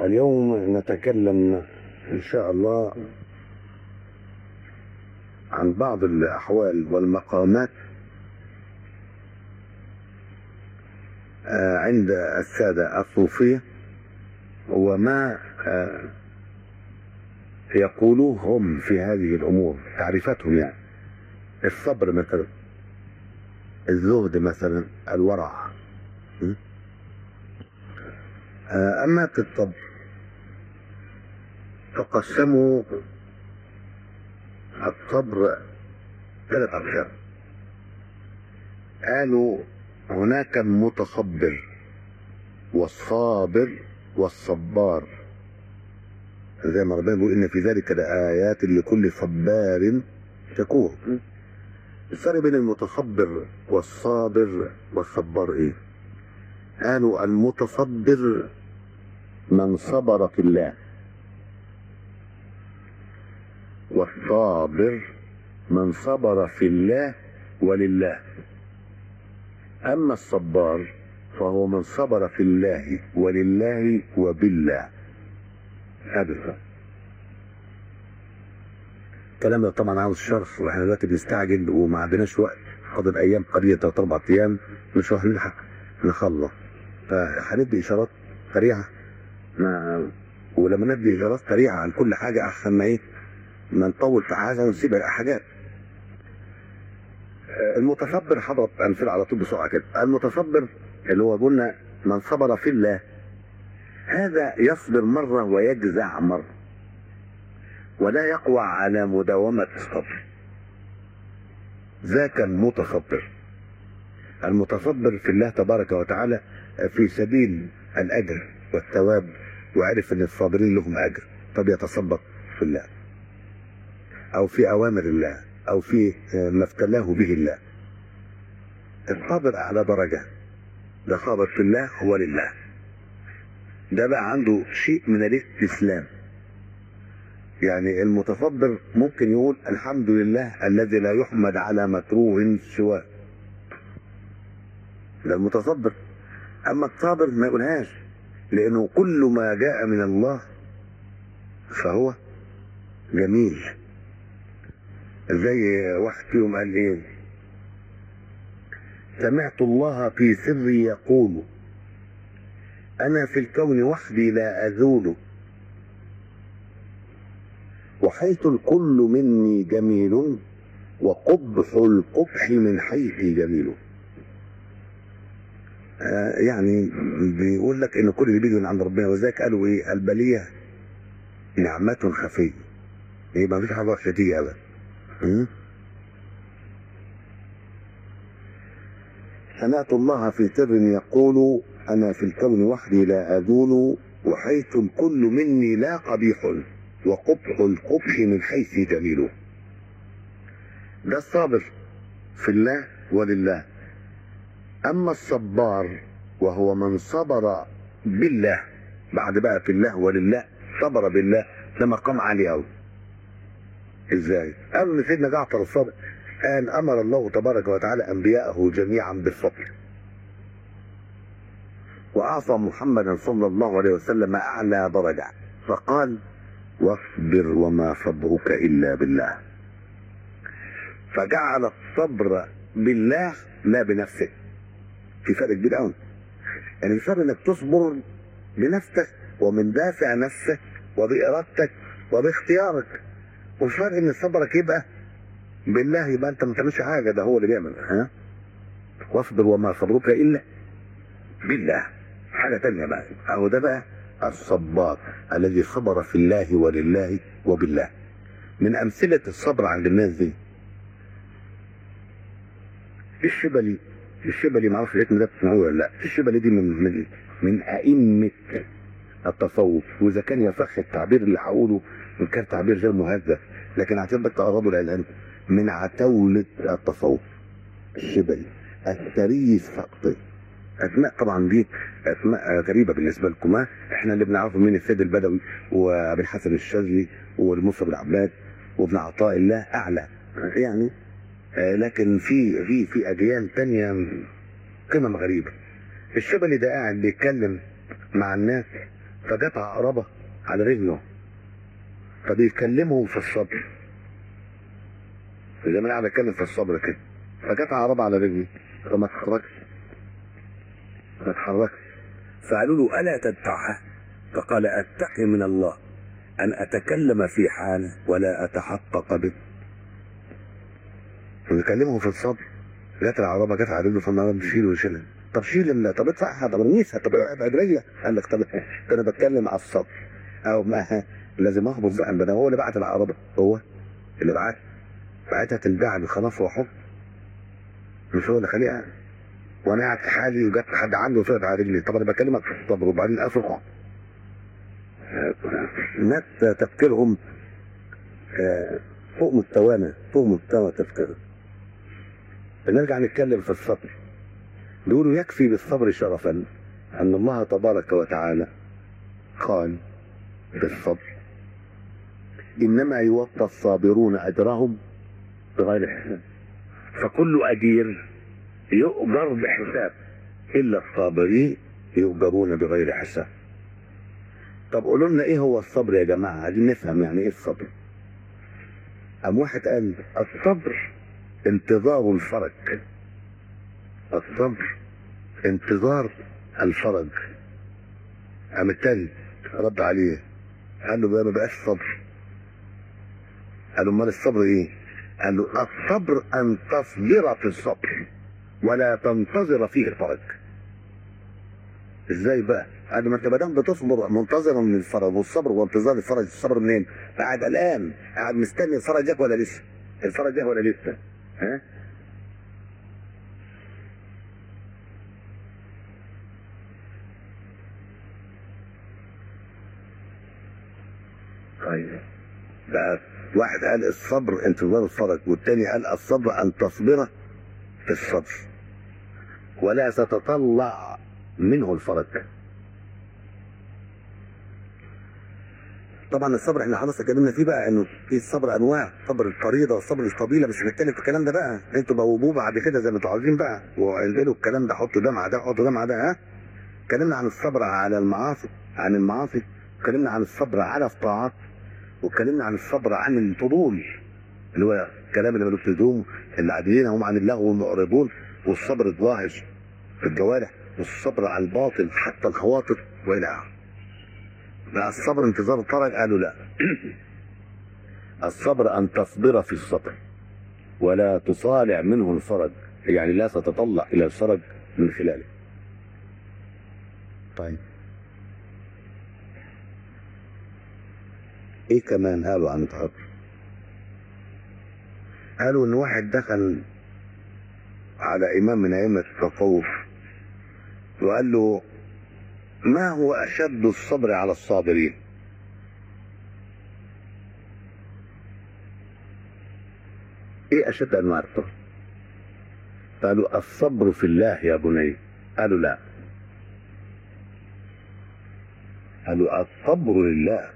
اليوم نتكلم إن شاء الله عن بعض الأحوال والمقامات آه، عند السادة الصوفية وما آه، يقولوه هم في هذه الأمور تعريفاتهم يعني الصبر مثلا الزهد مثلا الورع م? آه، أما في الصبر فقسموا الصبر ثلاث أقسام قالوا هناك المتصبر والصابر والصبار زي ما ربنا بيقول ان في ذلك لآيات لكل صبار شكور الفرق بين المتصبر والصابر والصبار ايه قالوا المتصبر من صبر في الله والصابر من صبر في الله ولله أما الصبار فهو من صبر في الله ولله وبالله هذا الفرق الكلام ده طبعا عاوز شرح واحنا دلوقتي بنستعجل وما عندناش وقت فاضل ايام قليله ثلاث اربع ايام مش هنلحق نخلص فهندي اشارات سريعه ما ولما ندي اشارات سريعه عن كل حاجه احسن ما ايه ما نطول في حاجه ونسيب حاجات المتصبر حضرت امثله على طول بسرعه كده المتصبر اللي هو قلنا من صبر في الله هذا يصبر مره ويجزع مره ولا يقوى على مداومه الصبر ذاك المتصبر المتصبر في الله تبارك وتعالى في سبيل الاجر والثواب وعرف ان الصابرين لهم اجر طب يتصبر في الله او في اوامر الله او في ما ابتلاه به الله الصابر اعلى درجه ده صابر في الله هو لله ده بقى عنده شيء من الاستسلام يعني المتصبر ممكن يقول الحمد لله الذي لا يحمد على مكروه سواه ده المتصبر اما الصابر ما يقولهاش لانه كل ما جاء من الله فهو جميل زي واحد فيهم قال ايه سمعت الله في سري يقول انا في الكون وحدي لا ازول وحيث الكل مني جميل وقبح القبح من حيثي جميل آه يعني بيقول لك ان كل اللي بيجي من عند ربنا وذاك قالوا ايه البليه نعمة خفية يبقى مفيش حاجة وحشة تيجي ابدا سمعت الله في سر يقول أنا في الكون وحدي لا أزول وحيث الكل مني لا قبيح وقبح القبح من حيث جميل ده الصابر في الله ولله أما الصبار وهو من صبر بالله بعد بقى في الله ولله صبر بالله ده مقام عالي أوي ازاي؟ قالوا ان سيدنا جعفر الصادق قال امر الله تبارك وتعالى انبياءه جميعا بالصبر. واعطى محمدا صلى الله عليه وسلم اعلى درجه فقال واصبر وما صبرك الا بالله. فجعل الصبر بالله لا بنفسك. في فرق كبير قوي. يعني الفرق انك تصبر بنفسك ومن دافع نفسك وبارادتك وباختيارك. وفرق ان صبرك يبقى بالله يبقى انت ما بتعملش حاجه ده هو اللي بيعمل ها واصبر وما صبرك الا بالله حاجه تانية بقى اهو ده بقى الصبار الذي صبر في الله ولله وبالله من امثله الصبر عند الناس دي الشبلي الشبلي ما اعرفش الاسم ده بتسمعوه ولا لا الشبلي دي من من من ائمه التصوف واذا كان يصح التعبير اللي هقوله ان كان تعبير غير مهذب لكن هتبقى تقربوا للعلم من عتاولة التصوف الشبلي الثري السقطي اسماء طبعا دي اسماء غريبه بالنسبه لكم احنا اللي بنعرفه من السيد البدوي وابي الحسن الشاذلي والمصطفى بن عباد وابن عطاء الله اعلى يعني لكن في في في اجيال تانية قمم غريبه الشبلي ده قاعد بيتكلم مع الناس فجت عقربة على رجله فبيكلمه في الصبر زي ما انا بتكلم في الصبر كده فجت عقربة على رجلي فما اتحركش ما اتحركش فقالوا له ألا تدفعها فقال أتقي من الله أن أتكلم في حال ولا أتحقق به ويكلمه في الصبر جت العربة جت على رجله فما شيله ويشيلها طب شيل ال- طب ادفعها طب ارميها طب ابعد رجلك قال لك طب ده انا بتكلم على الصبر او ما لازم اخبط بقى ده هو اللي بعت العربة هو اللي بعت بعتها تنباع خلاص هو حب مش هو اللي خليها وانا قاعد في حالي وجت حد عنده وطلعت على رجلي طب انا بكلمك في الصبر وبعدين افرق الناس تفكيرهم آه، فوق مستوانا فوق مستوى تفكيرهم نرجع نتكلم في الصبر بيقولوا يكفي بالصبر شرفا أن الله تبارك وتعالى قال في الصبر إنما يوفى الصابرون أجرهم بغير حساب فكل أجير يؤجر بحساب إلا الصابرين يؤجرون بغير حساب طب قولوا لنا إيه هو الصبر يا جماعة عايزين نفهم يعني إيه الصبر قام واحد قال الصبر انتظار الفرج الصبر انتظار الفرج قام التاني رد عليه قال له بقى ما بقاش صبر قال له امال الصبر ايه قال له الصبر ان تصبر في الصبر ولا تنتظر فيه الفرج ازاي بقى قال له ما انت ما دام بتصبر منتظرا للفرج والصبر وانتظار الفرج الصبر منين قاعد قلقان قاعد مستني الفرج جاك ولا لسه الفرج جاك ولا لسه ها طيب بقى واحد قال الصبر انتظار الفرج والتاني قال الصبر ان تصبر في الصبر ولا تتطلع منه الفرج طبعا الصبر احنا خلاص اتكلمنا فيه بقى انه في الصبر انواع صبر الفريضه والصبر الفضيله مش هنتكلم في الكلام ده بقى انتوا بوبوه بعد كده زي ما انتوا عاوزين بقى وانزلوا الكلام ده حطوا ده مع ده حطوا ده مع ده ها اتكلمنا عن الصبر على المعاصي عن المعاصي اتكلمنا عن الصبر على الطاعات واتكلمنا عن الصبر عن الفضول اللي هو الكلام اللي ملوش لزوم اللي عادلين هم عن اللغو والمعرضون والصبر الظاهر في الجوارح والصبر على الباطل حتى الخواطر والى اخره بقى الصبر انتظار الفرج قالوا لا الصبر ان تصبر في الصبر ولا تصالع منه الفرج يعني لا تتطلع الى الفرج من خلاله طيب ايه كمان قالوا عن الصبر قالوا ان واحد دخل على امام من ائمه التصوف وقال له ما هو اشد الصبر على الصابرين ايه اشد انواع الصبر قالوا الصبر في الله يا بني قالوا لا قالوا الصبر لله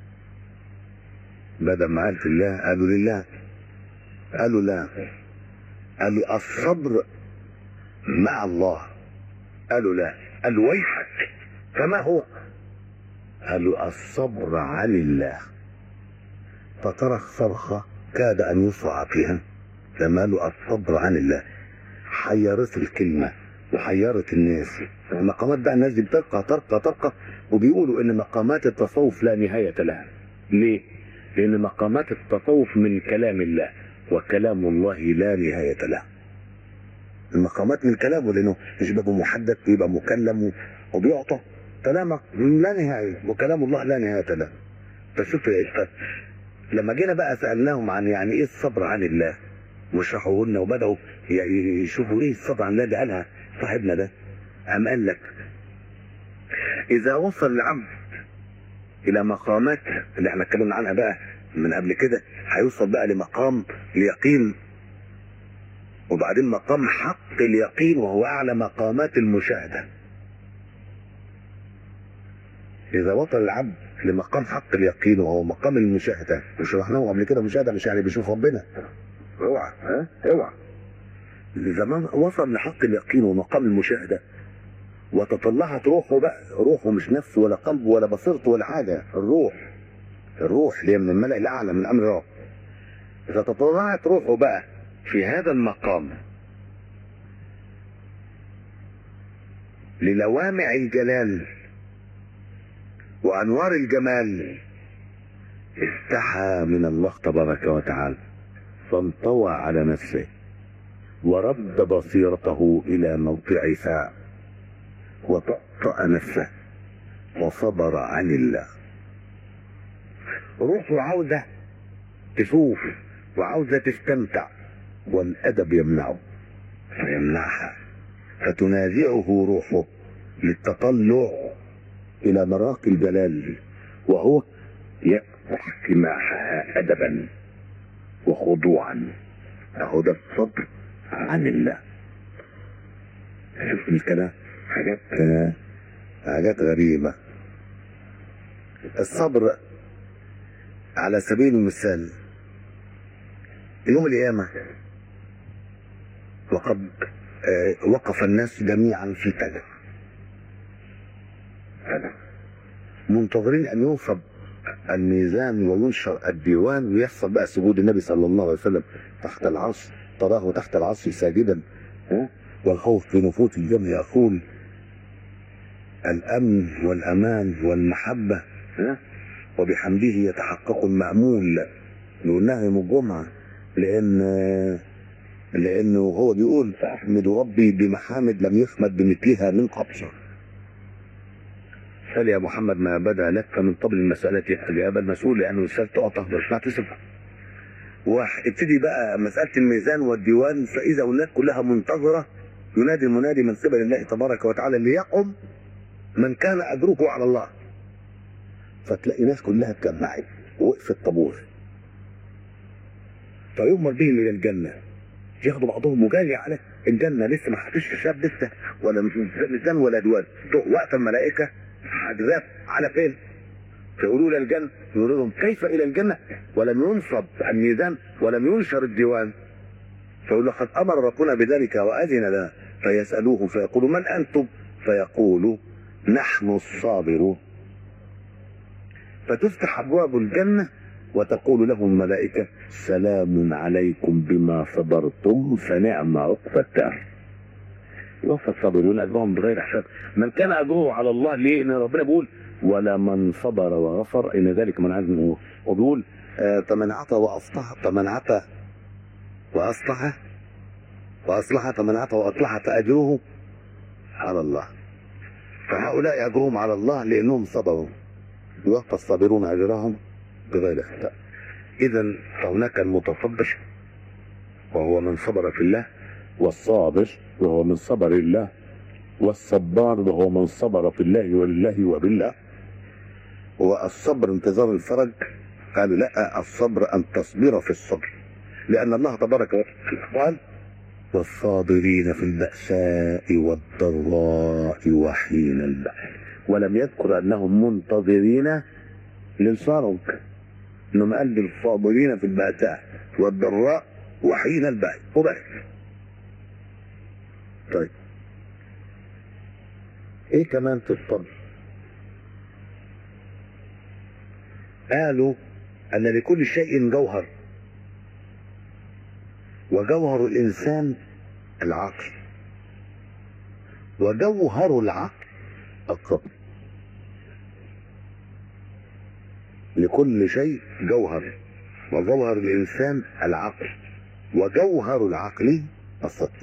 بدل ما قال في الله قالوا لله قالوا لا قالوا الصبر مع الله قالوا لا قالوا ويحك فما هو قالوا الصبر عن الله فطرق صرخة كاد أن يصرع فيها لما قالوا الصبر عن الله حيرت الكلمة وحيرت الناس المقامات بقى الناس دي بترقى ترقى ترقى وبيقولوا ان مقامات التصوف لا نهاية لها ليه؟ لأن مقامات التصوف من كلام الله وكلام الله لا نهاية له المقامات من كلامه لأنه مش بيبقى محدد بيبقى مكلم وبيعطى كلامك لا نهاية وكلام الله لا نهاية له فشوف ف- لما جينا بقى سألناهم عن يعني إيه الصبر عن الله وشرحوا لنا وبدأوا ي- يشوفوا إيه الصبر عن الله اللي قالها صاحبنا ده قام قال لك إذا وصل العبد الى مقامات اللي احنا اتكلمنا عنها بقى من قبل كده هيوصل بقى لمقام اليقين وبعدين مقام حق اليقين وهو اعلى مقامات المشاهده اذا وصل العبد لمقام حق اليقين وهو مقام المشاهده وشرحناه قبل كده مشاهده مش يعني بيشوف ربنا اوعى ها اوعى اذا ما وصل لحق اليقين ومقام المشاهده وتطلعت روحه بقى روحه مش نفسه ولا قلبه ولا بصيرته ولا حاجة الروح الروح اللي هي من الملأ الأعلى من أمر رب إذا تطلعت روحه بقى في هذا المقام للوامع الجلال وأنوار الجمال استحى من الله تبارك وتعالى فانطوى على نفسه ورد بصيرته إلى موضعها وطأطأ نفسه وصبر عن الله روحه عاوزة تشوف وعاوزة تستمتع والأدب يمنعه فيمنعها فتنازعه روحه للتطلع إلى مراقي الجلال وهو يفتح معها أدبا وخضوعا أهو ده الصبر عن الله شوف الكلام حاجات حاجات غريبة الصبر على سبيل المثال يوم القيامة وقد آه، وقف الناس جميعا في تلف منتظرين أن ينصب الميزان وينشر الديوان ويحصل بقى سجود النبي صلى الله عليه وسلم تحت العرش تراه تحت العرش ساجدا ها؟ والخوف في نفوس الجمع يقول الأمن والأمان والمحبة ها؟ وبحمده يتحقق المأمول نقولناها يوم الجمعة لأن لأنه هو بيقول فأحمد ربي بمحامد لم يحمد بمثلها من قبل سأل يا محمد ما بدا لك فمن قبل المسألة أجاب المسؤول لأنه رسالة تعطى مش تصفها وابتدي بقى مسألة الميزان والديوان فإذا الناس كلها منتظرة ينادي المنادي من قبل الله تبارك وتعالى ليقم من كان أجره على الله فتلاقي ناس كلها اتجمعت ووقفت طابور فيؤمر بهم إلى الجنة ياخدوا بعضهم وجاري على الجنة لسه ما حدش شاب لسه ولا ميزان ولا دوان وقت الملائكة حجزات على فين؟ فيقولوا إلى الجنة يقولوا لهم كيف إلى الجنة ولم ينصب الميزان ولم ينشر الديوان فيقول لقد أمر ربنا بذلك وأذن لنا فيسألوه فيقولوا من أنتم فيقولوا نحن الصابرون فتفتح أبواب الجنة وتقول لهم الملائكة سلام عليكم بما صبرتم فنعم عقبى الدار يوفى الصابرون أجرهم بغير حساب من كان أجره على الله ليه؟ إن ربنا بيقول ولا من صبر وغفر إن ذلك من عزم الأمور وبيقول آه فمن عطى وأصلح فمن عطى وأصلح وأصلح فمن عطى وأصلح فأجره على الله فهؤلاء أجرهم على الله لأنهم صبروا يوفى الصابرون أجرهم بغير حساب إذا فهناك المتصبر وهو من صبر في الله والصابر وهو من صبر الله والصبار وهو من صبر في الله ولله وبالله والصبر انتظار الفرج قالوا لا الصبر أن تصبر في الصبر لأن الله تبارك وتعالى قال والصابرين في البأساء والضراء وحين البأس ولم يذكر أنهم منتظرين للفرج إنما قال للصابرين في البأساء والضراء وحين البأس وبس طيب ايه كمان في الصبر قالوا ان لكل شيء جوهر وجوهر الانسان العقل وجوهر العقل الصبر لكل شيء جوهر وجوهر الانسان العقل وجوهر العقل الصبر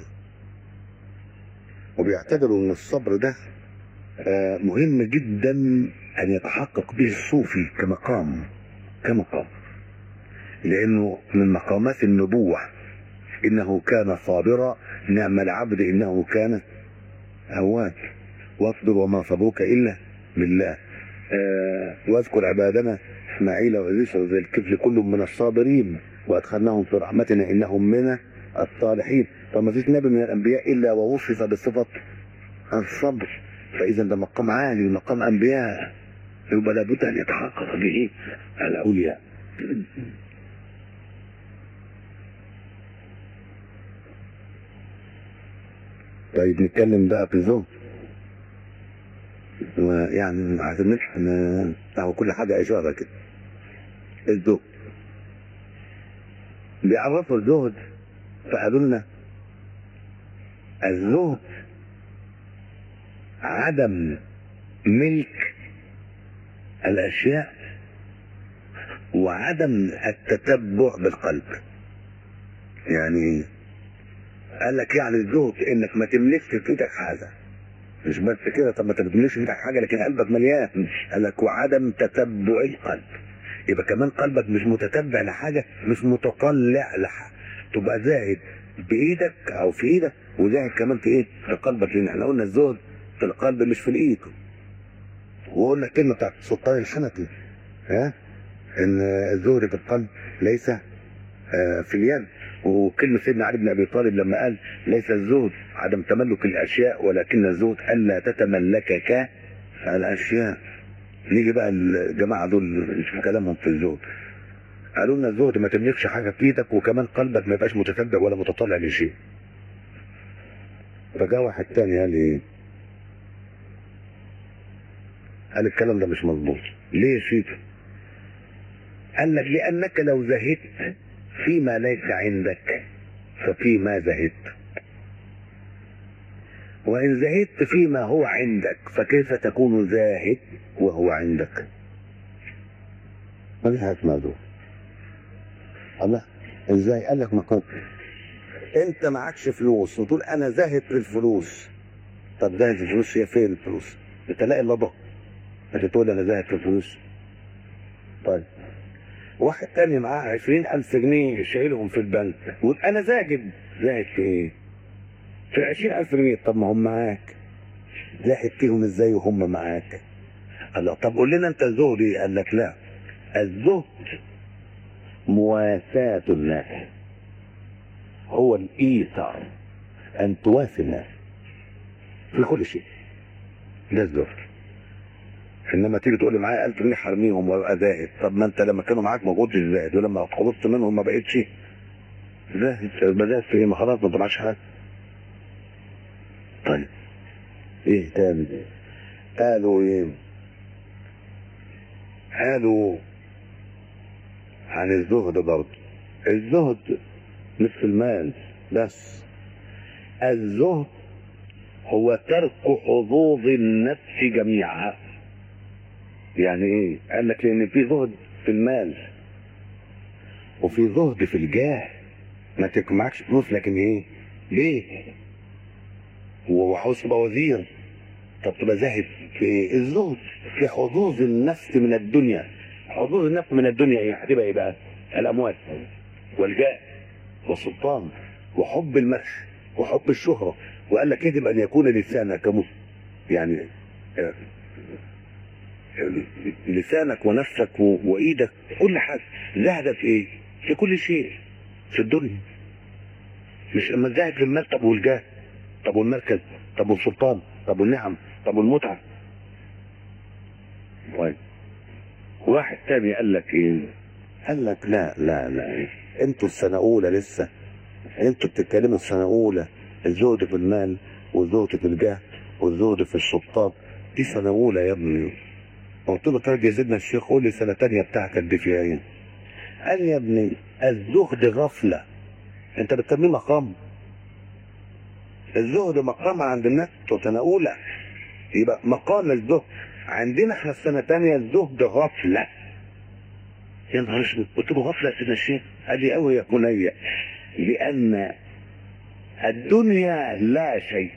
وبيعتبروا ان الصبر ده آه، مهم جدا ان يتحقق به الصوفي كمقام كمقام لانه من مقامات النبوة انه كان صابرا نعم العبد انه كان اواب واصبر وما صبرك الا بالله آه، واذكر عبادنا اسماعيل وعزيز وذي الكفل كل من الصابرين وادخلناهم في رحمتنا انهم من الصالحين فما فيش نبي من الانبياء الا ووصف بصفه الصبر فاذا ده مقام عالي ومقام انبياء يبقى لابد ان يتحقق به الاولياء طيب نتكلم بقى في الزهد ويعني عشان نفهم هو كل حاجة إشارة كده الزهد بيعرفوا الزهد فقالوا لنا الزهد عدم ملك الأشياء وعدم التتبع بالقلب يعني قال لك يعني الزهد انك ما تملكش في ايدك حاجه مش بس كده طب ما تملكش في ايدك حاجه لكن قلبك مليان قال لك وعدم تتبع القلب يبقى كمان قلبك مش متتبع لحاجه مش متطلع لحاجه تبقى زاهد بايدك او في ايدك وزاهد كمان في ايه في قلبك لان احنا قلنا الزهد في القلب مش في الايد وقلنا الكلمه بتاعت السلطان الحنفي ها ان الزهد في القلب ليس آه، في اليد وكلمة سيدنا علي بن ابي طالب لما قال ليس الزهد عدم تملك الاشياء ولكن الزهد الا تتملكك الاشياء نيجي بقى الجماعه دول نشوف كلامهم في الزهد قالوا لنا الزهد ما تملكش حاجه في ايدك وكمان قلبك ما يبقاش متتبع ولا متطلع لشيء فجاء واحد تاني قال ايه قال الكلام ده مش مظبوط ليه يا سيدي قال لك لانك لو زهدت فيما ليس عندك ففيما زهدت وإن زهدت فيما هو عندك فكيف تكون زاهد وهو عندك مالها اسمها دول الله ازاي قال لك ما كنت انت معكش فلوس وتقول انا زاهد في الفلوس طب زاهد في الفلوس هي فين الفلوس انت لاقي اللبق انت تقول انا زاهد في الفلوس طيب واحد تاني معاه عشرين ألف جنيه شايلهم في البنك يقول أنا زاهد زاهد في إيه؟ في عشرين ألف جنيه طب ما هم معاك زاهد فيهم إزاي وهم معاك؟ قال له طب قول لنا أنت الزهد إيه؟ قال لك لا الزهد مواساة الناس هو الإيثار أن تواسي الناس في كل شيء ده الزهد انما تيجي تقول لي معايا 1000 جنيه حرميهم وابقى زاهد طب ما انت لما كانوا معاك ما كنتش زاهد ولما اتقبضت منهم ما بقتش زاهد يبقى زاهد في ايه ما خلاص ما طلعش حاجه طيب ايه تاني قالوا ايه قالوا عن الزهد برضه الزهد مش في المال بس الزهد هو ترك حظوظ النفس جميعها يعني ايه قال لك لان في زهد في المال وفي زهد في الجاه ما تكون معكش فلوس لكن ايه ليه وعاوز تبقى وزير طب تبقى زاهد في الزهد في حظوظ النفس من الدنيا حظوظ النفس من الدنيا ايه هتبقى ايه بقى الاموال والجاه والسلطان وحب المدح وحب الشهرة وقال لك يجب ان يكون لسانك مسلم يعني آه، لسانك ونفسك و- وايدك كل حاجه زهدك في ايه؟ في كل شيء في الدنيا مش اما زاهد في المال طب والجاه طب والمركز طب والسلطان طب والنعم طب والمتعه طيب واحد تاني قال لك ايه؟ قال لك لا لا لا انتوا السنه اولى لسه انتوا بتتكلموا السنه اولى الزهد في المال والزهد في الجاه والزهد في السلطان دي سنه اولى يا ابني قلت له طيب يا سيدنا الشيخ قول لي سنه تانية بتاعتك دي فيها ايه؟ قال لي يا ابني الزهد غفله انت بتسميه مقام الزهد مقام عند الناس بتوع سنه اولى يبقى مقام الزهد عندنا احنا في سنه تانية الزهد غفله يا نهار اسود قلت له غفله يا سيدنا الشيخ قال لي قوي يا بني لان الدنيا لا شيء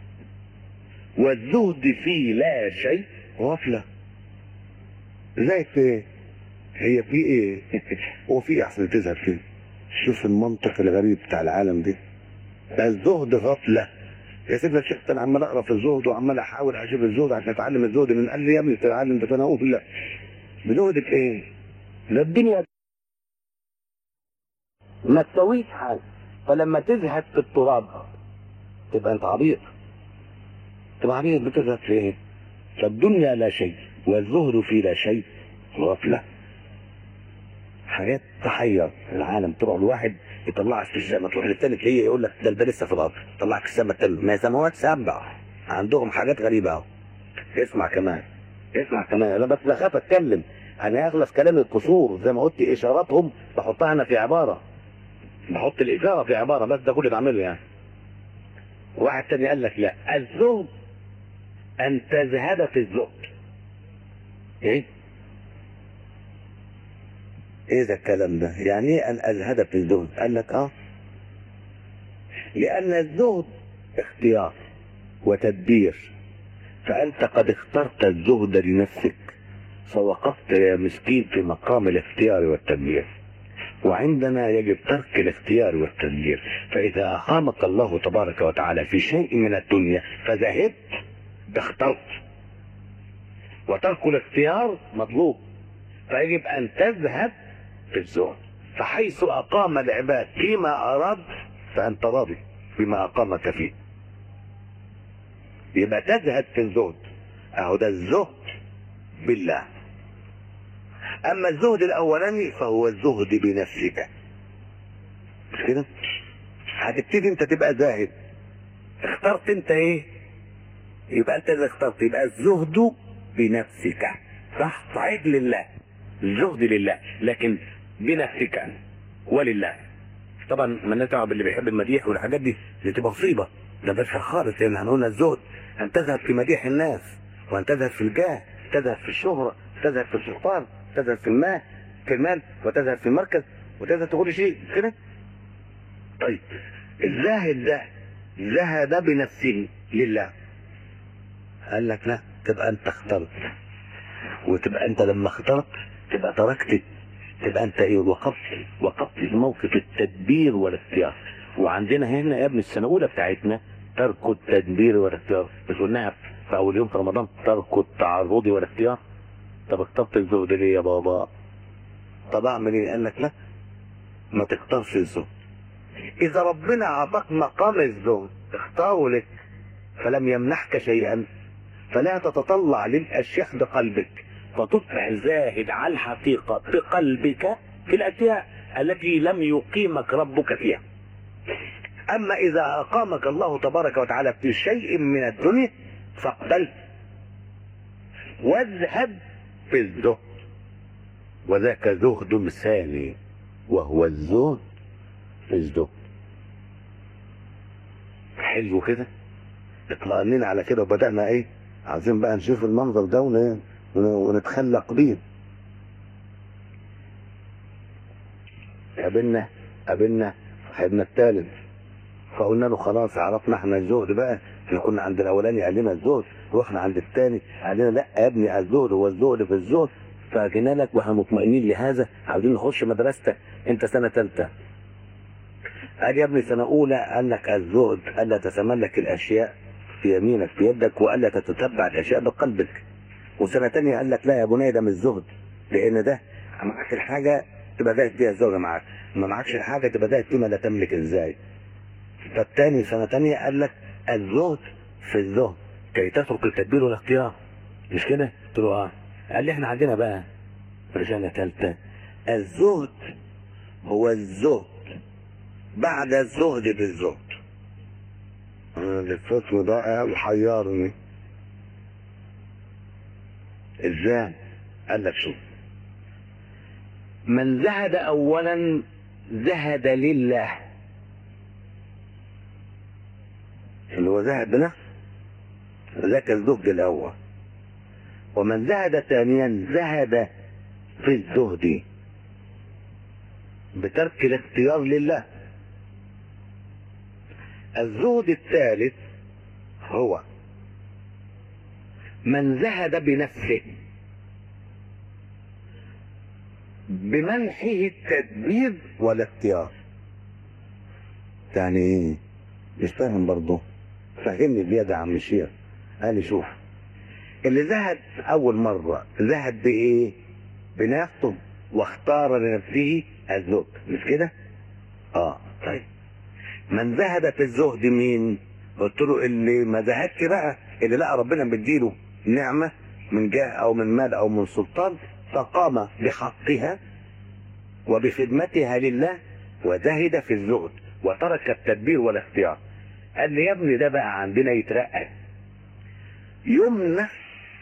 والزهد في لا شيء غفله زي في ايه؟ هي في ايه؟ هو في احسن تزهد فيه شوف المنطق الغريب بتاع العالم دي ده الزهد غفله يا سيدنا الشيخ انا عمال اقرا في الزهد وعمال احاول اجيب الزهد عشان اتعلم الزهد من قال لي يا ابني تتعلم ده انا اقول لا بزهد في ايه؟ لا الدنيا ما تسويش حاجه فلما تزهد في التراب تبقى انت عبيط تبقى عبيط بتزهد في ايه؟ فالدنيا لا شيء والزهد في لا شيء غفله حاجات تحير العالم تروح لواحد يطلعك في السماء تروح للتاني تلاقيه يقول لك ده ده لسه في الارض يطلعك السماء التاني ما سماوات سبع عندهم حاجات غريبه اهو اسمع كمان اسمع كمان انا بس بخاف اتكلم انا اغلى في كلام القصور زي ما قلت اشاراتهم بحطها انا في عباره بحط الاشاره في عباره بس ده كل اللي بعمله يعني واحد تاني قال لك لا الزهد ان تزهد في الزهد ايه ايه ده الكلام ده يعني ايه ان ازهد في الزهد قال لك اه لان الزهد اختيار وتدبير فانت قد اخترت الزهد لنفسك فوقفت يا مسكين في مقام الاختيار والتدبير وعندنا يجب ترك الاختيار والتدبير فإذا أقامك الله تبارك وتعالى في شيء من الدنيا فذهبت اخترت وترك الاختيار مطلوب فيجب أن تذهب في الزهد فحيث أقام العباد فيما أراد فأنت راضي بما أقامك فيه يبقى تزهد في الزهد أهو ده الزهد بالله أما الزهد الأولاني فهو الزهد بنفسك مش كده؟ هتبتدي أنت تبقى زاهد اخترت أنت إيه؟ يبقى أنت اللي اخترت يبقى الزهد بنفسك صح؟ صحيح لله الزهد لله لكن بنفسك ولله طبعا ما نتعب باللي بيحب المديح والحاجات دي دي تبقى مصيبه ده بس خالص يعني هنقول الزهد ان تذهب في مديح الناس وان تذهب في الجاه تذهب في الشهره تذهب في السلطان تذهب في المال في المال وتذهب في المركز وتذهب في كل شيء كده طيب الزاهد ده زهد بنفسه لله قال لك لا تبقى انت اخترت وتبقى انت لما اخترت تبقى تركت تبقى انت ايه وقفت وقفت في موقف التدبير والاختيار وعندنا هنا يا ابن السنه الاولى بتاعتنا ترك التدبير والاختيار مش قلناها في اول يوم في رمضان ترك التعرض والاختيار طب اخترت الزهد ليه يا بابا طب اعمل ايه قال لك لا ما تختارش الزهد اذا ربنا اعطاك مقام الزهد اختاره لك فلم يمنحك شيئا فلا تتطلع للاشياء بقلبك فتصبح زاهد على الحقيقة بقلبك في الأشياء التي لم يقيمك ربك فيها أما إذا أقامك الله تبارك وتعالى في شيء من الدنيا فاقبل واذهب في الزهد وذاك زهد ثاني وهو الزهد في الزهد حلو كده اطمأنين على كده وبدأنا ايه عايزين بقى نشوف المنظر ده ون- ونتخلق بيه قابلنا قابلنا صاحبنا الثالث فقلنا له خلاص عرفنا احنا الزهد بقى احنا كنا عند الاولاني قال لنا الزهد رحنا عند الثاني قال لنا لا يا ابني الزهد هو الزهد في الزهد فجينا لك واحنا مطمئنين لهذا عاوزين نخش مدرستك انت سنه ثالثه قال يا ابني سنه اولى قال لك الزهد الا تتملك الاشياء في يمينك في يدك والا تتتبع الاشياء بقلبك وسنه ثانيه قال لك لا يا بني ده مش زهد لان ده معكش الحاجه تبقى زاهد فيها الزوجه معاك ما معكش الحاجه تبقى زاهد فيما لا تملك ازاي فالتاني سنه ثانيه قال لك الزهد في الزهد كي تترك التدبير والاختيار مش كده؟ قلت له اه قال لي احنا عندنا بقى رساله ثالثه الزهد هو الزهد بعد الزهد بالزهد انا الفصل ده وحيرني ازاي قال لك شوف من زهد اولا زهد لله اللي هو زهد بنفسه ذاك الزهد الاول ومن زهد ثانيا زهد في الزهد بترك الاختيار لله الزهد الثالث هو من زهد بنفسه بمنحه التدبير والاختيار يعني ايه مش فاهم برضه فهمني بيد يا عم الشيخ قال لي شوف اللي زهد اول مره زهد بايه بنفسه واختار لنفسه الزهد مش كده اه طيب من زهد في الزهد مين قلت له اللي ما زهدش بقى اللي لقى ربنا مديله نعمه من جاه او من مال او من سلطان فقام بحقها وبخدمتها لله وزهد في الزهد وترك التدبير والاختيار قال لي يا ابني ده بقى عندنا يترقى يمنح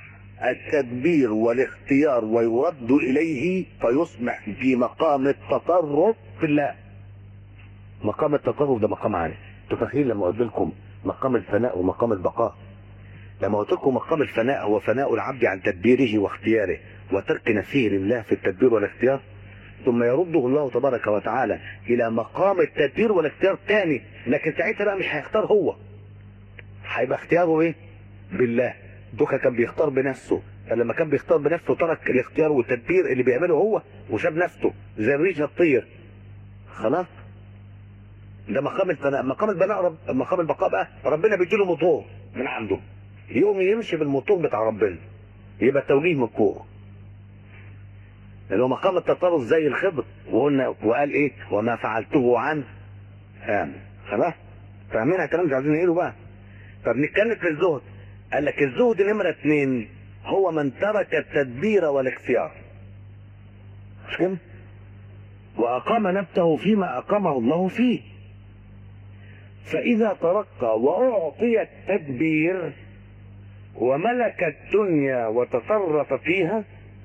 التدبير والاختيار ويرد اليه فيصبح في مقام التصرف في الله مقام التصرف ده مقام عالي انتوا فاكرين لما قلت لكم مقام الفناء ومقام البقاء لما قلت لكم مقام الفناء هو فناء العبد عن تدبيره واختياره وترك نفسه لله في التدبير والاختيار ثم يرده الله تبارك وتعالى الى مقام التدبير والاختيار تاني لكن ساعتها بقى مش هيختار هو هيبقى اختياره ايه بالله دوكا كان بيختار بنفسه فلما كان بيختار بنفسه ترك الاختيار والتدبير اللي بيعمله هو وساب نفسه زي الريشه تطير خلاص ده مقام الفناء مقام البناء رب... مقام البقاء بقى ربنا بيديله موتور من عنده يقوم يمشي بالموتور بتاع ربنا يبقى التوجيه من فوق اللي هو مقام التصرف زي الخضر وقلنا وقال ايه وما فعلته عن آمن خلاص فاهمين الكلام مش عايزين نقوله بقى فبنتكلم في الزهد قال لك الزهد نمرة اثنين هو من ترك التدبير والاختيار مش كده؟ وأقام نفسه فيما أقامه الله فيه فإذا ترقى وأعطي التدبير وملك الدنيا وتصرف فيها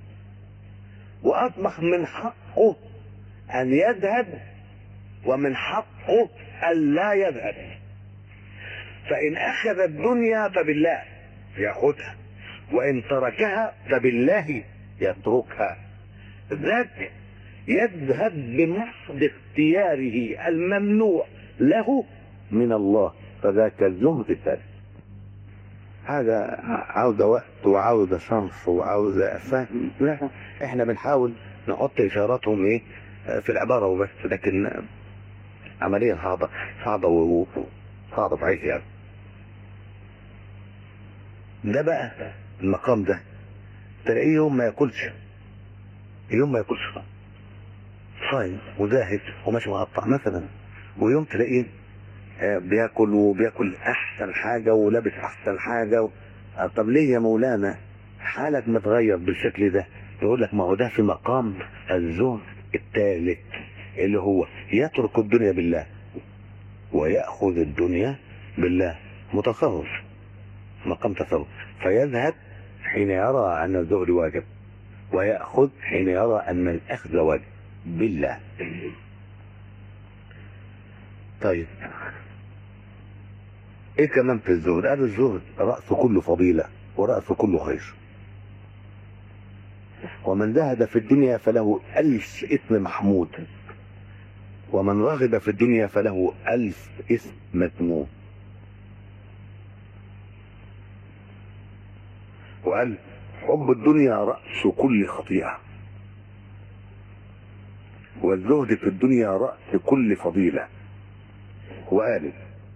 وأصبح من حقه أن يذهب ومن حقه أن لا يذهب فإن أخذ الدنيا فبالله يأخذها وإن تركها فبالله يتركها ذاك يذهب بمحض اختياره الممنوع له من الله فذاك الزهد الثالث هذا عاوز وقت وعاوز شمس وعاوز فهم لا احنا بنحاول نحط اشاراتهم ايه في العباره وبس لكن عمليه صعبه صعبه وصعبه ضعيف يعني ده بقى المقام ده تلاقيه يوم ما ياكلش يوم ما ياكلش صايم وزاهد وماشي مقطع مثلا ويوم تلاقيه آه، بياكل وبياكل احسن حاجه ولابس احسن حاجه و... آه، طب ليه يا مولانا حالك متغير بالشكل ده يقول لك ما هو ده في مقام الزهد الثالث اللي هو يترك الدنيا بالله ويأخذ الدنيا بالله متصرف مقام تصرف فيذهب حين يرى أن الزهد واجب ويأخذ حين يرى أن الأخذ واجب بالله طيب ايه كمان في الزهد قال الزهد رأس كل فضيلة ورأس كل خير ومن زهد في الدنيا فله ألف اسم محمود ومن رغب في الدنيا فله ألف اسم مذموم وقال حب الدنيا رأس كل خطيئة والزهد في الدنيا رأس كل فضيلة وقال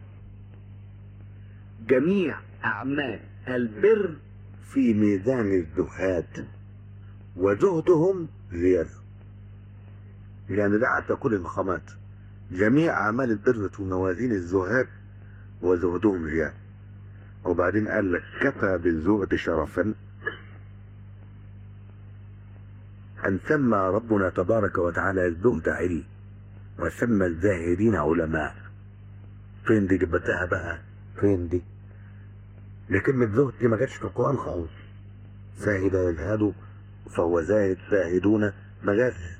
جميع أعمال البر في ميزان الزهاد وزهدهم زيادة يعني ده على كل المقامات جميع أعمال البر في موازين الزهاد وزهدهم زيادة وبعدين قال لك كفى بالزهد شرفا أن سمى ربنا تبارك وتعالى الزهد علم وسمى الزاهدين علماء فين دي جبتها بقى فين دي دي كلمة زهد دي ما جاتش في القرآن خالص زاهد يزهد فهو زاهد زاهدون ما جاتش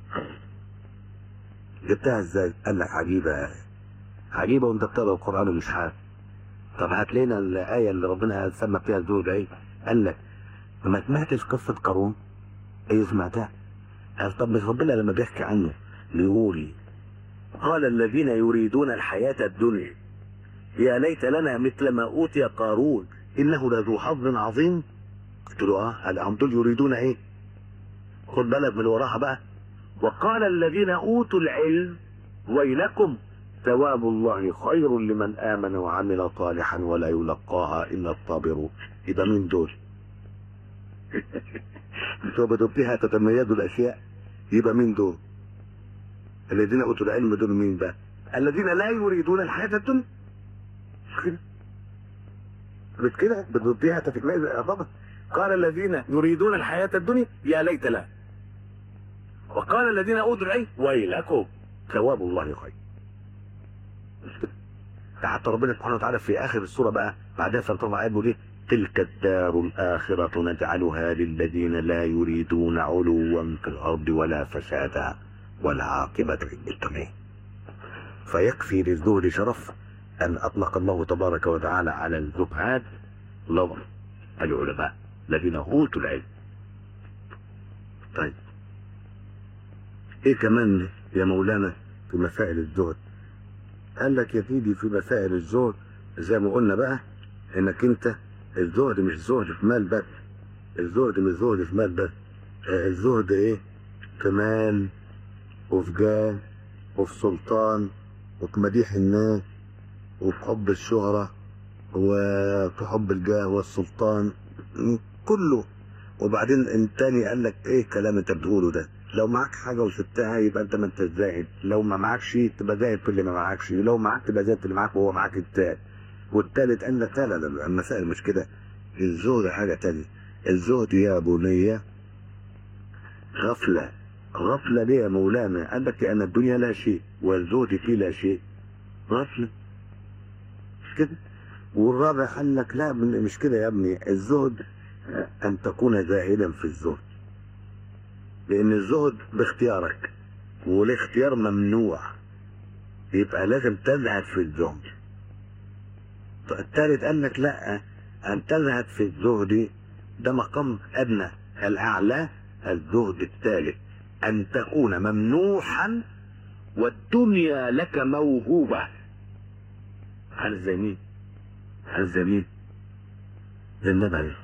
جبتها ازاي؟ قال لك عجيبة عجيبة وانت بتقرا القرآن ومش عارف طب هات لنا الآية اللي ربنا سمى فيها الزهد ايه؟ قال لك ما سمعتش قصة قارون؟ ايه سمعتها؟ قال طب مش ربنا لما بيحكي عنه بيقول قال الذين يريدون الحياة الدنيا يا ليت لنا مثل ما أوتي قارون إنه لذو حظ عظيم قلت له اه قال هم دول يريدون ايه خد بالك من وراها بقى وقال الذين أوتوا العلم ويلكم ثواب الله خير لمن آمن وعمل صالحا ولا يلقاها إلا الصابرون يبقى مين دول؟ انتوا بها تتميزوا الأشياء يبقى مين دول؟ الذين أوتوا العلم دول مين بقى؟ الذين لا يريدون الحياة الدنيا مش كده؟ مش كده؟ بتضيها تتميز طبعا قال الذين يريدون الحياة الدنيا يا ليت لا وقال الذين أوتوا العلم ويلكم ثواب الله خير ده حتى ربنا سبحانه وتعالى في آخر السورة بقى بعدها سنترفع آيات بيقول إيه؟ تلك الدار الآخرة نجعلها للذين لا يريدون علوا في الأرض ولا فسادا والعاقبة للمتقين فيكفي للزهد شرف أن أطلق الله تبارك وتعالى على الزهاد لفظ العلماء الذين أوتوا العلم طيب ايه كمان يا مولانا في مسائل الزهد قال لك يا سيدي في مسائل الزهد زي ما قلنا بقى انك انت الزهد مش زهد في مال بس الزهد مش زهد في مال بس آه، الزهد ايه في مال وفي جاه وفي سلطان وفي مديح الناس وفي حب الشهرة وفي حب الجاه والسلطان م- كله وبعدين التاني قال لك ايه الكلام انت بتقوله ده لو معاك حاجه وسبتها يبقى انت ما انت زاهد لو ما معكش تبقى زاهد في اللي ما معكش لو معاك تبقى زاهد في اللي معاك وهو معاك التالت والتالت قال لك لا لا لا المسائل مش كده الزهد حاجه تانية الزهد يا بني غفله غفله ليه يا مولانا قال لك لان الدنيا لا شيء والزهد فيه لا شيء غفله كده والرابع قال لك لا مش كده يا ابني الزهد أن تكون زاهدا في الزهد لأن الزهد باختيارك والاختيار ممنوع يبقى لازم تزهد في الزهد الثالث قال لك لا أن تزهد في الزهد ده مقام أدنى الأعلى الزهد الثالث أن تكون ممنوحا والدنيا لك موهوبة عن زي مين؟ عن زي مين؟ زي النبي عليه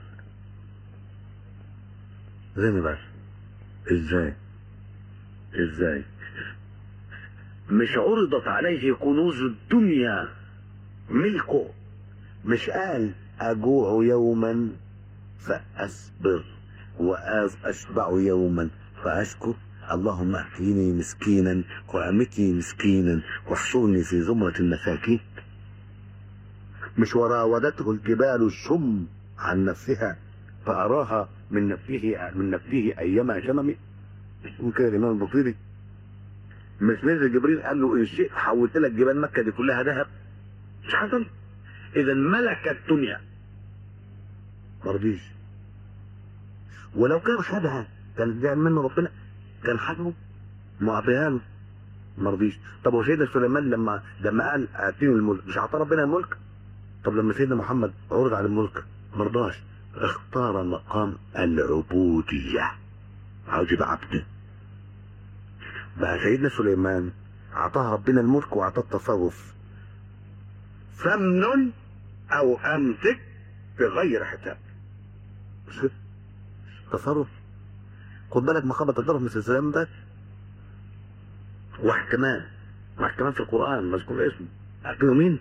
زي ما بقى ازاي ازاي مش عرضت عليه كنوز الدنيا ملكه مش قال اجوع يوما فاصبر واشبع يوما فاشكر اللهم احيني مسكينا وامتني مسكينا واحشرني في زمرة المساكين مش وراودته الجبال الشم عن نفسها فأراها من نفسه من نفسه أيما شمم ممكن الإمام البصيري مش نزل جبريل قال له إن شئت حولت لك جبال مكة دي كلها ذهب مش حصل إذا ملك الدنيا مرضيش ولو كان خدها كان زعل منه ربنا كان حجمه معطيها له مرضيش طب وسيدنا سليمان لما لما قال اتيني الملك مش اعطى ربنا الملك طب لما سيدنا محمد عرض على الملك مرضاش اختار مقام العبودية عاوز يبقى عبد بقى سيدنا سليمان اعطاه ربنا الملك واعطاه التصرف فمن او امسك بغير حساب مش كده؟ تصرف خد بالك مقام التصرف مثل سليمان بس واحد كمان واحد كمان في القرآن مذكور اسمه عارفينه مين؟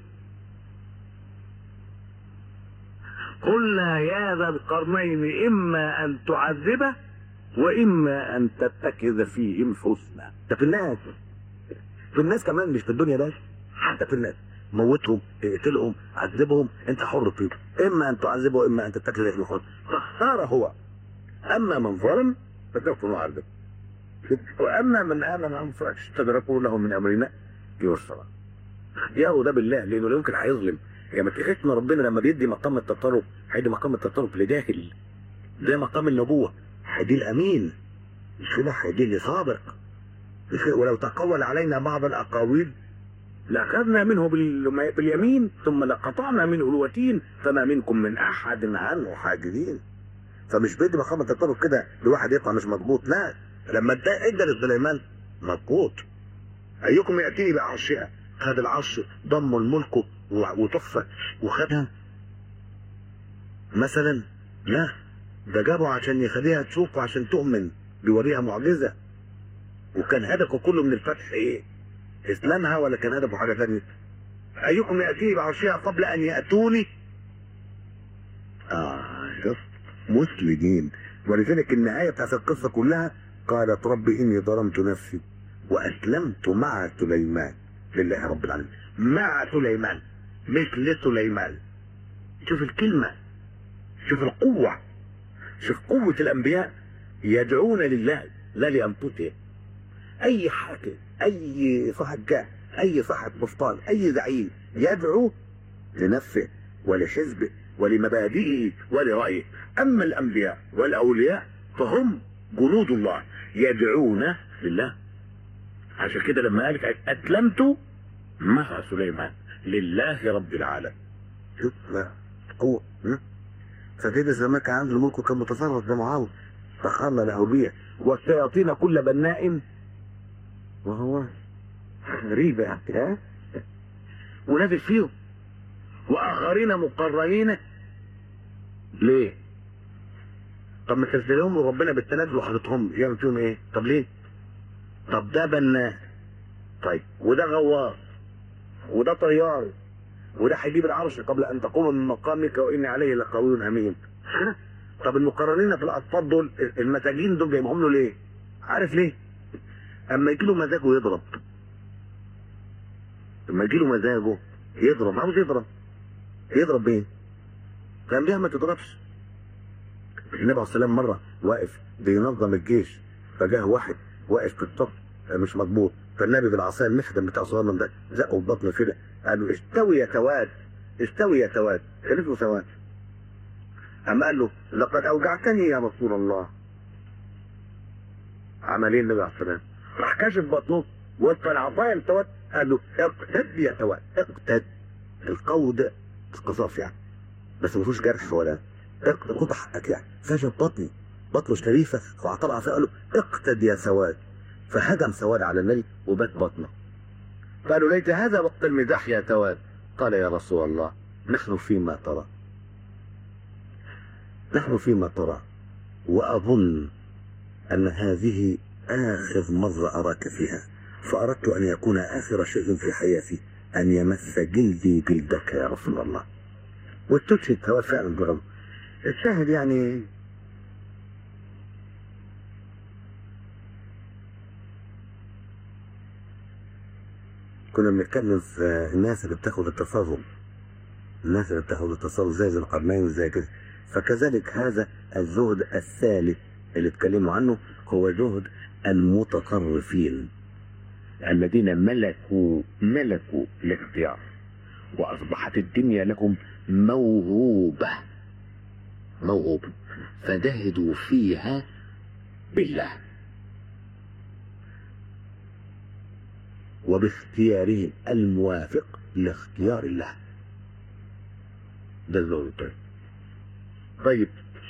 قلنا يا ذا القرنين إما أن تعذبه وإما أن تتخذ فيهم حسنا ده في الناس في الناس كمان مش في الدنيا بس حتى في الناس موتهم اقتلهم عذبهم انت حر فيهم اما ان تعذبه واما ان تتخذ فيهم حسنا فاختار هو اما من ظلم فسوف نعذبه واما من امن فاستدركوا له من امرنا يسرا ياهو ده بالله لانه لا يمكن هيظلم يعني ما تخيلش ان ربنا لما بيدي مقام التطرف هيدي مقام التطرف لجاهل ده مقام النبوه هيدي الامين مش كده هيدي لصادق مش كده؟ ولو تقول علينا بعض الاقاويل لاخذنا منه بال- باليمين ثم لقطعنا منه الوتين فما منكم من احد عنه حاجزين فمش بيدي مقام التطرف كده لواحد يطلع مش مضبوط لا لما ادى ادى لسليمان مضبوط ايكم ياتيني بعرشها خد العرش ضمه لملكه و- وتحفه وخدها مثلا لا ده جابه عشان يخليها تشوف وعشان تؤمن بيوريها معجزه وكان هدفه كله من الفتح ايه؟ اسلامها ولا كان هدفه حاجه ثانيه؟ ايكم ياتيني بعرشها قبل ان ياتوني؟ اه شوف مسلمين ولذلك النهايه بتاعت القصه كلها قالت رب اني ظلمت نفسي واسلمت مع سليمان لله رب العالمين مع سليمان مش لسليمان شوف الكلمه شوف القوه شوف قوه الانبياء يدعون لله لا لانفسهم اي حاكم اي صاحب جاه اي صاحب بسطان اي زعيم يدعو لنفسه ولحزبه ولمبادئه ولرأيه أما الأنبياء والأولياء فهم جنود الله يدعون لله عشان كده لما قالت أسلمت مع سليمان لله رب العالمين شوف لا هو م? فكده سليمان كان عنده الملك وكان متصرف زي معاويه فخلى له بيع والشياطين كل بناء وهو غريبة يعني ها؟ ونافس فيهم واخرين مقرنين ليه؟ طب ما تنزلهم وربنا بالتنازل وحاططهم يعمل فيهم ايه؟ طب ليه؟ طب ده بناء طيب وده غواص وده طيار وده هيجيب العرش قبل ان تقوم من مقامك واني عليه لقوي امين طب المقررين في الاطفال دول المساجين دول جايبهم له ليه؟ عارف ليه؟ اما يجي له مزاجه يضرب لما يجي له مزاجه يضرب عاوز يضرب يضرب مين؟ الانبياء ما تضربش النبي عليه الصلاه والسلام مره واقف بينظم الجيش فجاه واحد واقف في الطب مش مضبوط فالنبي بالعصايه المخدم بتاع صغيرنا ده زقه في بطنه كده قال له استوي يا سواد استوي يا سواد كان اسمه سواد أما قال له لقد أوجعتني يا رسول الله عمل ايه النبي عليه الصلاه والسلام؟ راح كشف بطنه وطلع العصايه لسواد قال له اقتد يا سواد اقتد القود القصاص يعني بس ما فيهوش جرح ولا اقتد خد حقك يعني كشف بطني بطنه شريفه فاعطى العصايه قال له اقتد يا سواد فهجم سواد على النبي وبات بطنه قالوا ليت هذا وقت المزاح يا سواد قال يا رسول الله نحن فيما ترى نحن فيما ترى وأظن أن هذه آخر مرة أراك فيها فأردت أن يكون آخر شيء في حياتي أن يمس جلدي جلدك يا رسول الله والتوتشي التواد فعلا ضرب الشاهد يعني كنا بنتكلم في الناس اللي بتاخد التصرف الناس اللي بتاخد التصرف زي ذي القرنين وزي كده فكذلك هذا الزهد الثالث اللي اتكلموا عنه هو زهد المتطرفين الذين ملكوا ملكوا الاختيار واصبحت الدنيا لهم موهوبه موهوبه فزهدوا فيها بالله وباختيارهم الموافق لاختيار الله ده الزهد الطيب طيب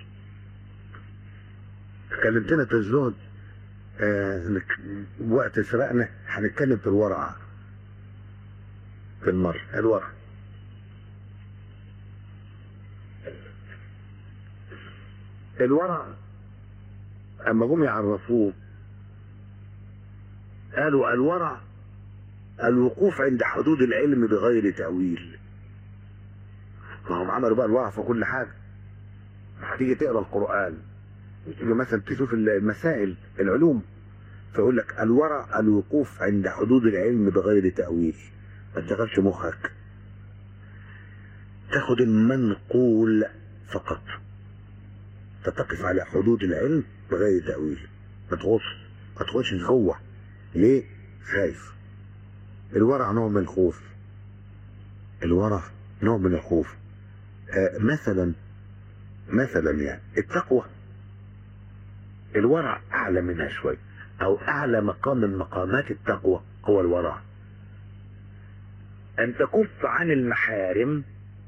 كلمتنا في الزهد آه نك- وقت سبقنا هنتكلم في الورع في المر الورع الورع اما جم يعرفوه قالوا الورع الوقوف عند حدود العلم بغير تأويل ما هم عملوا بقى الورع في كل حاجة هتيجي تقرا القرآن تيجي مثلا تشوف المسائل العلوم فيقول لك الورع الوقوف عند حدود العلم بغير تأويل ما تشغلش مخك تاخد المنقول فقط تقف على حدود العلم بغير تأويل ما تغوص ما تخش جوه ليه؟ خايف الورع نوع من الخوف الورع نوع من الخوف آه مثلا مثلا يعني التقوى الورع اعلى منها شوي او اعلى مقام من مقامات التقوى هو الورع ان تكف عن المحارم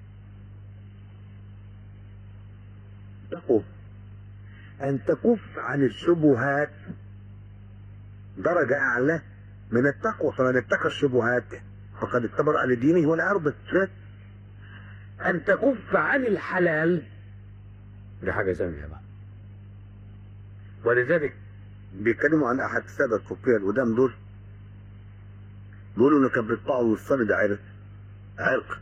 تقف ان تكف عن الشبهات درجة اعلى من التقوى فمن اتقى الشبهات فقد اتبرأ لدينه والعرض ان تكف عن الحلال دي حاجة ثانية بقى ولذلك بيتكلموا عن احد السادة الصوفية القدام دول بيقولوا انه كان بيطبعوا الصن ده عرق عرق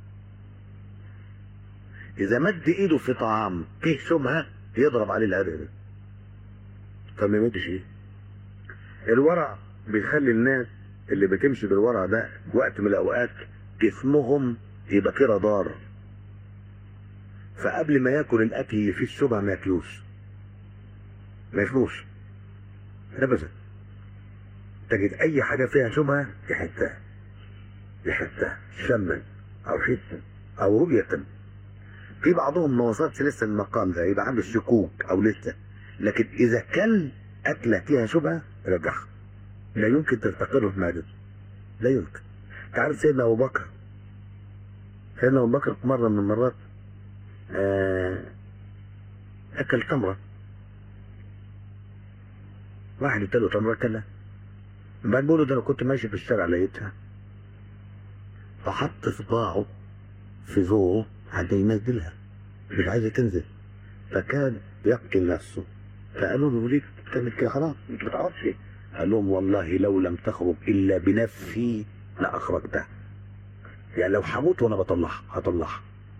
اذا مد ايده في طعام فيه شبهة يضرب عليه العرق ده فما يمدش ايه الورع بيخلي الناس اللي بتمشي بالورع ده وقت من الاوقات جسمهم يبقى فيه رادار فقبل ما ياكل الاكل اللي فيه الشبهه ما ياكلوش ما ياكلوش ابدا تجد اي حاجه فيها شبهه يحسها يحسها شما او حسا او رؤيه في بعضهم ما وصلش لسه المقام ده يبقى عنده شكوك او لسه لكن اذا كان اكله فيها شبهه رجعها لا يمكن تستقر في معدته لا يمكن تعرف سيدنا ابو بكر سيدنا ابو بكر في مره من المرات آه اكل تمره واحد اداله تمره كلها بعد بيقولوا ده انا كنت ماشي في الشارع لقيتها فحط صباعه في ذوقه حتى ينزلها مش عايزه تنزل فكان يقتل نفسه فقالوا له ليه بتعمل كده خلاص انت ما بتعرفش قال لهم والله لو لم تخرج الا بنفسي لاخرجتها يعني لو هموت وانا بطلعها هطلعها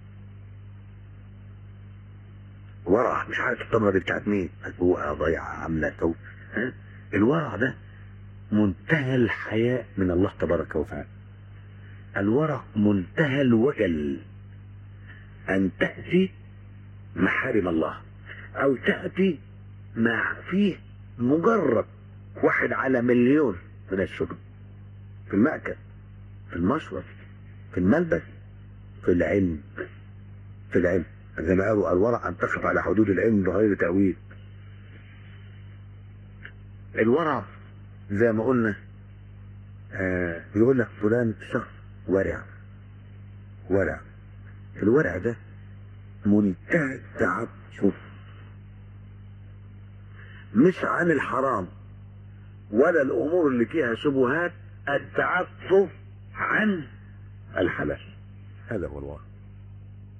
ورع مش عارف التمره دي بتاعت مين هو ضيعه عامله تو ها؟ الورع ده منتهى الحياء من الله تبارك وتعالى الورع منتهى الوجل أن تأتي محارم الله أو تأتي مع فيه مجرد واحد على مليون من الشرب في المأكل في المشرب في الملبس في العلم في العلم زي ما قالوا الورع أن تقف على حدود العلم بغير تأويل الورع زي ما قلنا آه يقول لك فلان شخص ورع ورع الورع ده منتهى التعفف مش عن الحرام ولا الامور اللي فيها شبهات التعفف عن الحلال هذا هو الورع